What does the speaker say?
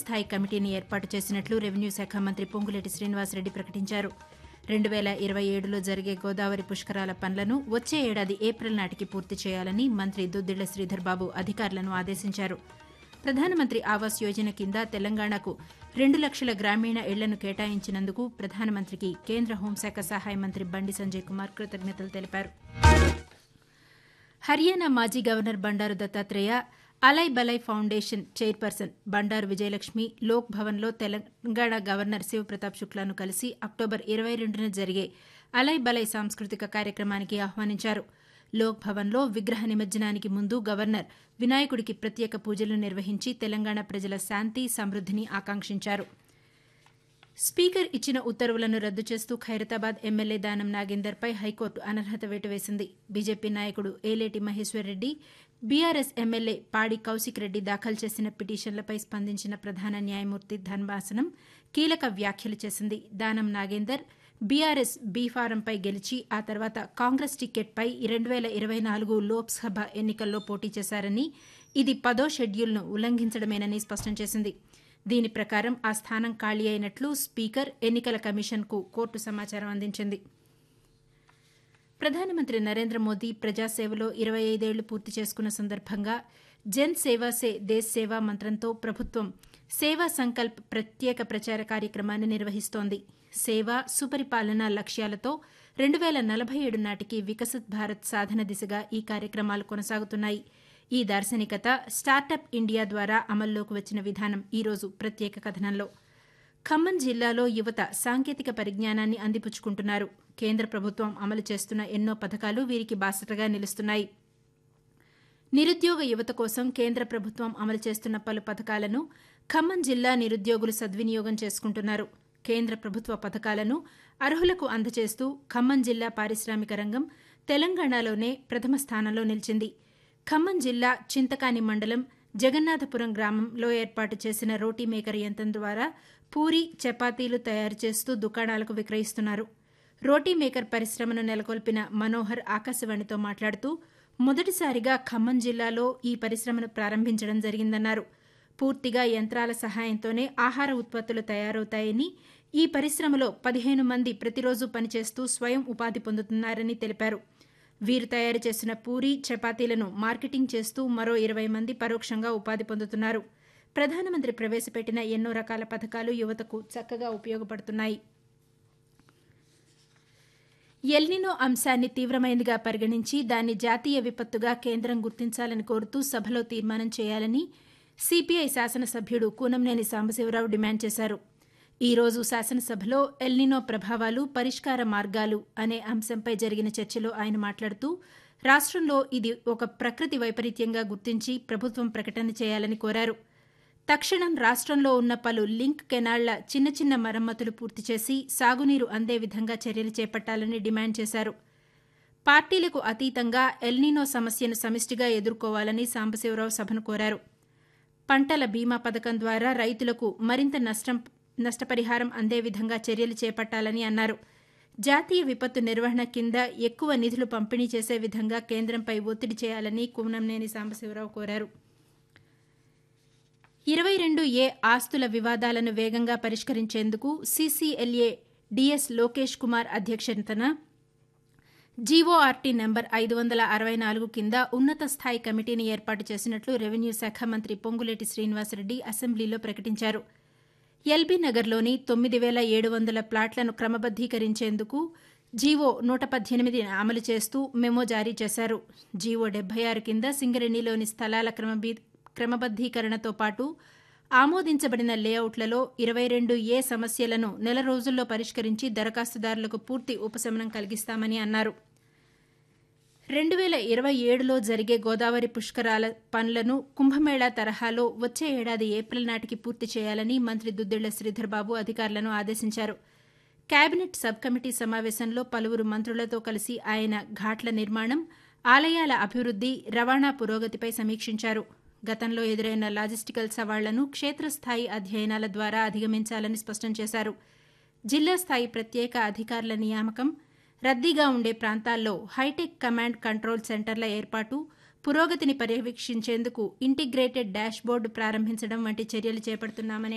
స్థాయి కమిటీని ఏర్పాటు చేసినట్లు రెవెన్యూ శాఖ మంత్రి పొంగులేటి శ్రీనివాసరెడ్డి ప్రకటించారు రెండు వేల ఇరవై ఏడులో జరిగే గోదావరి పుష్కరాల పనులను వచ్చే ఏడాది ఏప్రిల్ నాటికి పూర్తి చేయాలని మంత్రి దుద్దిళ్ల శ్రీధర్ బాబు అధికారులను ఆదేశించారు ప్రధానమంత్రి ఆవాస్ యోజన కింద తెలంగాణకు రెండు లక్షల గ్రామీణ ఇళ్లను కేటాయించినందుకు ప్రధానమంత్రికి కేంద్ర హోంశాఖ సహాయ మంత్రి బండి సంజయ్ కుమార్ కృతజ్ఞతలు తెలిపారు హర్యానా మాజీ governor Bandaru Dattatreya Alai Balai foundation chairperson Bandaru Vijayalakshmi Lok భవన్లో తెలంగాణ గవర్నర్ శివప్రతాప్ శుక్లాను కలిసి అక్టోబర్ ఇరవై రెండున జరిగే అలై బలై సాంస్కృతిక కార్యక్రమానికి ఆహ్వానించారు లోక్ భవన్లో విగ్రహ నిమజ్జనానికి ముందు గవర్నర్ వినాయకుడికి ప్రత్యేక పూజలు నిర్వహించి తెలంగాణ ప్రజల శాంతి సమృద్దిని ఆకాంక్షించారు స్పీకర్ ఇచ్చిన ఉత్తర్వులను రద్దు చేస్తూ ఖైరతాబాద్ ఎమ్మెల్యే దానం నాగేందర్పై హైకోర్టు అనర్హత వేటు వేసింది బీజేపీ నాయకుడు ఏలేటి మహేశ్వర్రెడ్డి బీఆర్ఎస్ ఎమ్మెల్యే పాడి కౌశిక్ రెడ్డి దాఖలు చేసిన పిటిషన్లపై స్పందించిన ప్రధాన న్యాయమూర్తి ధర్మాసనం కీలక వ్యాఖ్యలు చేసింది దానం నాగేందర్ బీఆర్ఎస్ బీ ఫారంపై గెలిచి ఆ తర్వాత కాంగ్రెస్ టికెట్పై రెండు వేల ఇరవై నాలుగు లోక్సభ ఎన్నికల్లో పోటీ చేశారని ఇది పదో షెడ్యూల్ను ఉల్లంఘించడమేనని స్పష్టం చేసింది దీని ప్రకారం ఆ స్థానం ఖాళీ అయినట్లు స్పీకర్ ఎన్నికల కమిషన్కు కోర్టు సమాచారం అందించింది ప్రధానమంత్రి నరేంద్ర మోదీ ప్రజాసేవలో ఇరవై ఐదేళ్లు పూర్తి చేసుకున్న సందర్భంగా జన్ సేవా సే దేశ్ సేవా మంత్రంతో ప్రభుత్వం సేవా సంకల్ప్ ప్రత్యేక ప్రచార కార్యక్రమాన్ని నిర్వహిస్తోంది సేవ సుపరిపాలన లక్ష్యాలతో రెండు వేల నలభై ఏడు నాటికి వికసిత్ భారత్ సాధన దిశగా ఈ కార్యక్రమాలు కొనసాగుతున్నాయి ఈ దార్శనికత స్టార్టప్ ఇండియా ద్వారా అమల్లోకి వచ్చిన విధానం ఈరోజు ప్రత్యేక కథనంలో ఖమ్మం జిల్లాలో యువత సాంకేతిక పరిజ్ఞానాన్ని అందిపుచ్చుకుంటున్నారు కేంద్ర ప్రభుత్వం అమలు చేస్తున్న ఎన్నో పథకాలు వీరికి బాసటగా నిలుస్తున్నాయి నిరుద్యోగ యువత కోసం కేంద్ర ప్రభుత్వం అమలు చేస్తున్న పలు పథకాలను ఖమ్మం జిల్లా నిరుద్యోగులు సద్వినియోగం చేసుకుంటున్నారు కేంద్ర ప్రభుత్వ పథకాలను అర్హులకు అందజేస్తూ ఖమ్మం జిల్లా పారిశ్రామిక రంగం తెలంగాణలోనే ప్రథమ స్థానంలో నిలిచింది ఖమ్మం జిల్లా చింతకాని మండలం జగన్నాథపురం గ్రామంలో ఏర్పాటు చేసిన రోటీ మేకర్ యంత్రం ద్వారా పూరి చపాతీలు తయారు చేస్తూ దుకాణాలకు విక్రయిస్తున్నారు రోటీ మేకర్ పరిశ్రమను నెలకొల్పిన మనోహర్ ఆకాశవాణితో మాట్లాడుతూ మొదటిసారిగా ఖమ్మం జిల్లాలో ఈ పరిశ్రమను ప్రారంభించడం జరిగిందన్నారు పూర్తిగా యంత్రాల సహాయంతోనే ఆహార ఉత్పత్తులు తయారవుతాయని ఈ పరిశ్రమలో పదిహేను మంది ప్రతిరోజు పనిచేస్తూ స్వయం ఉపాధి పొందుతున్నారని తెలిపారు వీరు తయారు చేసిన పూరి చపాతీలను మార్కెటింగ్ చేస్తూ మరో ఇరవై మంది పరోక్షంగా ఉపాధి పొందుతున్నారు ప్రధానమంత్రి ప్రవేశపెట్టిన ఎన్నో రకాల పథకాలు యువతకు చక్కగా ఉపయోగపడుతున్నాయి ఎల్నినో అంశాన్ని తీవ్రమైనదిగా పరిగణించి దాన్ని జాతీయ విపత్తుగా కేంద్రం గుర్తించాలని కోరుతూ సభలో తీర్మానం చేయాలని సిపిఐ శాసనసభ్యుడు కూనంనేని సాంబశివరావు డిమాండ్ చేశారు ఈ రోజు శాసనసభలో ఎల్నినో ప్రభావాలు పరిష్కార మార్గాలు అనే అంశంపై జరిగిన చర్చలో ఆయన మాట్లాడుతూ రాష్ట్రంలో ఇది ఒక ప్రకృతి వైపరీత్యంగా గుర్తించి ప్రభుత్వం ప్రకటన చేయాలని కోరారు తక్షణం రాష్ట్రంలో ఉన్న పలు లింక్ కెనాళ్ల చిన్న చిన్న మరమ్మతులు పూర్తి చేసి సాగునీరు అందే విధంగా చర్యలు చేపట్టాలని డిమాండ్ చేశారు పార్టీలకు అతీతంగా ఎల్నినో సమస్యను సమిష్టిగా ఎదుర్కోవాలని సాంబశివరావు సభను కోరారు పంటల బీమా పథకం ద్వారా రైతులకు మరింత నష్టం నష్టపరిహారం అందే విధంగా చర్యలు చేపట్టాలని అన్నారు జాతీయ విపత్తు నిర్వహణ కింద ఎక్కువ నిధులు పంపిణీ చేసే విధంగా కేంద్రంపై ఒత్తిడి చేయాలని కూనంనేని సాంబశివరావు కోరారు ఇరవై రెండు ఏ ఆస్తుల వివాదాలను వేగంగా పరిష్కరించేందుకు సీసీఎల్ఏ డిఎస్ లోకేష్ కుమార్ అధ్యక్షతన జీఓఆర్టీ నెంబర్ ఐదు వందల అరవై నాలుగు కింద ఉన్నత స్థాయి కమిటీని ఏర్పాటు చేసినట్లు రెవెన్యూ శాఖ మంత్రి పొంగులేటి శ్రీనివాసరెడ్డి అసెంబ్లీలో ప్రకటించారు ఎల్బీ నగర్లోని తొమ్మిది వేల ఏడు వందల ప్లాట్లను క్రమబద్దీకరించేందుకు జీవో నూట పద్దెనిమిది అమలు చేస్తూ మెమో జారీ చేశారు జీవో డెబ్బై ఆరు కింద సింగరేణిలోని స్థలాల క్రమబీ క్రమబద్దీకరణతో పాటు ఆమోదించబడిన లేఅవుట్లలో ఇరవై రెండు ఏ సమస్యలను నెల రోజుల్లో పరిష్కరించి దరఖాస్తుదారులకు పూర్తి ఉపశమనం కలిగిస్తామని అన్నారు రెండు వేల ఇరవై ఏడులో జరిగే గోదావరి పుష్కరాల పనులను కుంభమేళా తరహాలో వచ్చే ఏడాది ఏప్రిల్ నాటికి పూర్తి చేయాలని మంత్రి దుద్దిళ్ల శ్రీధర్బాబు అధికారులను ఆదేశించారు కేబినెట్ సబ్ కమిటీ సమావేశంలో పలువురు మంత్రులతో కలిసి ఆయన ఘాట్ల నిర్మాణం ఆలయాల అభివృద్ది రవాణా పురోగతిపై సమీక్షించారు గతంలో ఎదురైన లాజిస్టికల్ సవాళ్లను క్షేత్రస్థాయి అధ్యయనాల ద్వారా అధిగమించాలని స్పష్టం చేశారు జిల్లా స్థాయి ప్రత్యేక అధికారుల నియామకం రద్దీగా ఉండే ప్రాంతాల్లో హైటెక్ కమాండ్ కంట్రోల్ సెంటర్ల ఏర్పాటు పురోగతిని పర్యవేక్షించేందుకు ఇంటిగ్రేటెడ్ డాష్బోర్డు ప్రారంభించడం వంటి చర్యలు చేపడుతున్నామని